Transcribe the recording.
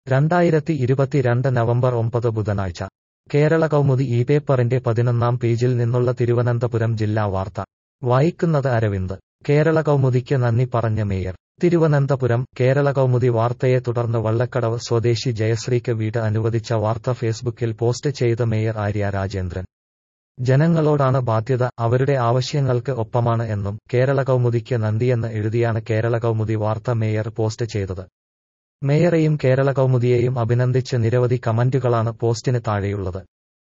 രണ്ടായിരത്തി ഇരുപത്തിരണ്ട് നവംബർ ഒമ്പത് ബുധനാഴ്ച കേരള കൗമുദി ഈ പേപ്പറിന്റെ പതിനൊന്നാം പേജിൽ നിന്നുള്ള തിരുവനന്തപുരം ജില്ലാ വാർത്ത വായിക്കുന്നത് അരവിന്ദ് കേരള കൗമുദിക്ക് നന്ദി പറഞ്ഞ മേയർ തിരുവനന്തപുരം കേരള കൗമുദി വാർത്തയെ തുടർന്ന് വള്ളക്കടവ് സ്വദേശി ജയശ്രീക്ക് വീട് അനുവദിച്ച വാർത്ത ഫേസ്ബുക്കിൽ പോസ്റ്റ് ചെയ്ത മേയർ ആര്യ രാജേന്ദ്രൻ ജനങ്ങളോടാണ് ബാധ്യത അവരുടെ ആവശ്യങ്ങൾക്ക് ഒപ്പമാണ് എന്നും കേരള കൗമുദിക്ക് നന്ദിയെന്ന് എഴുതിയാണ് കേരള കൗമുദി വാർത്ത മേയർ പോസ്റ്റ് ചെയ്തത് മേയറെയും കേരള കൗമുദിയെയും അഭിനന്ദിച്ച് നിരവധി കമന്റുകളാണ് പോസ്റ്റിന് താഴെയുള്ളത്